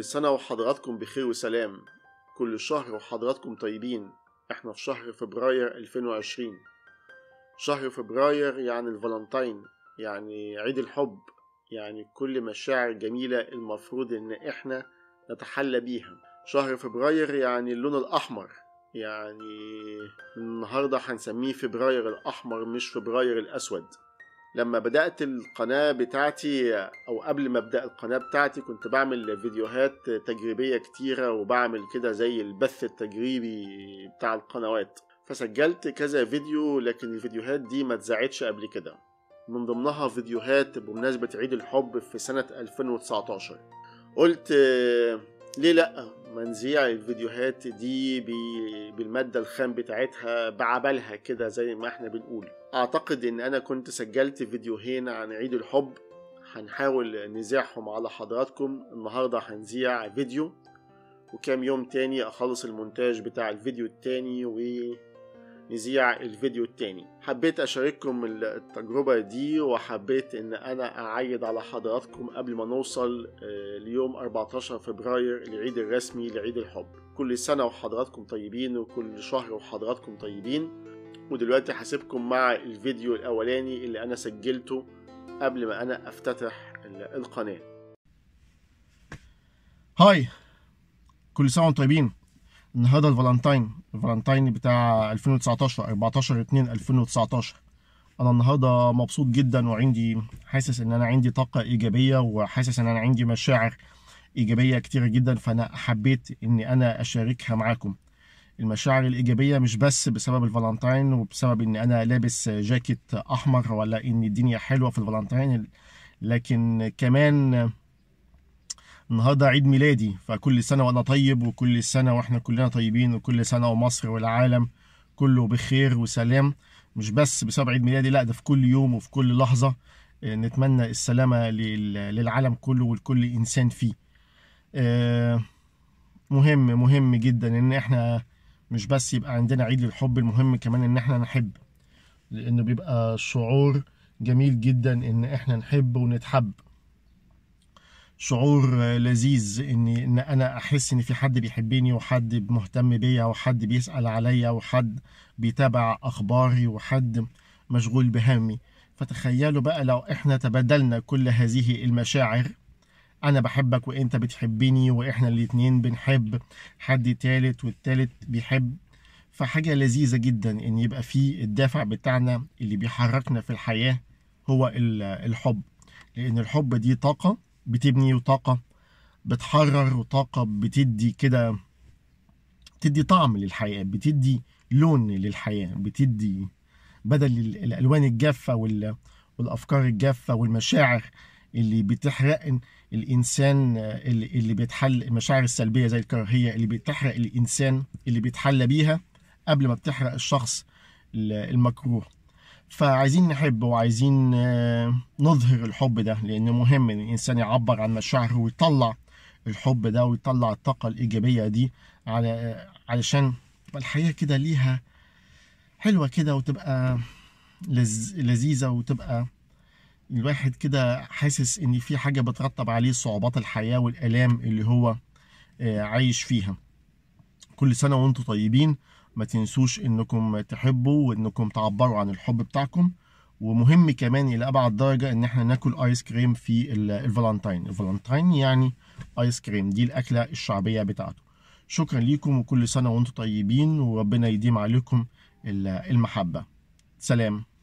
سنة وحضراتكم بخير وسلام كل شهر وحضراتكم طيبين احنا في شهر فبراير 2020 شهر فبراير يعني الفالنتين يعني عيد الحب يعني كل مشاعر جميلة المفروض ان احنا نتحلى بيها شهر فبراير يعني اللون الاحمر يعني النهاردة هنسميه فبراير الاحمر مش فبراير الاسود لما بدأت القناة بتاعتي أو قبل ما أبدأ القناة بتاعتي كنت بعمل فيديوهات تجريبية كتيرة وبعمل كده زي البث التجريبي بتاع القنوات فسجلت كذا فيديو لكن الفيديوهات دي ما اتذاعتش قبل كده من ضمنها فيديوهات بمناسبة عيد الحب في سنة 2019 قلت ليه لأ ما نذيع الفيديوهات دي بالمادة الخام بتاعتها بعبلها كده زي ما احنا بنقول اعتقد ان انا كنت سجلت فيديوهين عن عيد الحب هنحاول نذيعهم على حضراتكم النهاردة هنذيع فيديو وكام يوم تاني اخلص المونتاج بتاع الفيديو التاني ونذيع الفيديو التاني حبيت اشارككم التجربة دي وحبيت ان انا اعيد على حضراتكم قبل ما نوصل ليوم 14 فبراير العيد الرسمي لعيد الحب كل سنة وحضراتكم طيبين وكل شهر وحضراتكم طيبين ودلوقتي هسيبكم مع الفيديو الاولاني اللي انا سجلته قبل ما انا افتتح القناه هاي كل سنه وانتم طيبين النهارده الفالنتين الفالنتين بتاع 2019 14 2 2019 انا النهارده مبسوط جدا وعندي حاسس ان انا عندي طاقه ايجابيه وحاسس ان انا عندي مشاعر ايجابيه كتيره جدا فانا حبيت اني انا اشاركها معاكم المشاعر الإيجابية مش بس بسبب الفالنتين وبسبب إن أنا لابس جاكيت أحمر ولا إن الدنيا حلوة في الفالنتين لكن كمان النهاردة عيد ميلادي فكل سنة وأنا طيب وكل سنة وإحنا كلنا طيبين وكل سنة ومصر والعالم كله بخير وسلام مش بس بسبب عيد ميلادي لا ده في كل يوم وفي كل لحظة نتمنى السلامة للعالم كله ولكل إنسان فيه مهم مهم جدا إن إحنا مش بس يبقى عندنا عيد للحب المهم كمان ان احنا نحب لانه بيبقى شعور جميل جدا ان احنا نحب ونتحب شعور لذيذ ان ان انا احس ان في حد بيحبني وحد مهتم بيا وحد بيسال عليا وحد بيتابع اخباري وحد مشغول بهمي فتخيلوا بقى لو احنا تبادلنا كل هذه المشاعر انا بحبك وانت بتحبني واحنا الاتنين بنحب حد تالت والتالت بيحب فحاجة لذيذة جدا ان يبقى في الدافع بتاعنا اللي بيحركنا في الحياة هو الحب لان الحب دي طاقة بتبني وطاقة بتحرر وطاقة بتدي كده بتدي طعم للحياة بتدي لون للحياة بتدي بدل الالوان الجافة والافكار الجافة والمشاعر اللي بتحرق الانسان اللي, اللي بيتحل المشاعر السلبيه زي الكراهيه اللي بتحرق الانسان اللي بيتحلى بيها قبل ما بتحرق الشخص المكروه فعايزين نحب وعايزين نظهر الحب ده لان مهم ان الانسان يعبر عن مشاعره ويطلع الحب ده ويطلع الطاقه الايجابيه دي على علشان الحياه كده ليها حلوه كده وتبقى لز... لذيذه وتبقى الواحد كده حاسس ان في حاجه بترتب عليه صعوبات الحياه والالام اللي هو عايش فيها كل سنه وانتم طيبين ما تنسوش انكم تحبوا وانكم تعبروا عن الحب بتاعكم ومهم كمان الى ابعد درجه ان احنا ناكل ايس كريم في الفالنتين الفالنتين يعني ايس كريم دي الاكله الشعبيه بتاعته شكرا ليكم وكل سنه وانتم طيبين وربنا يديم عليكم المحبه سلام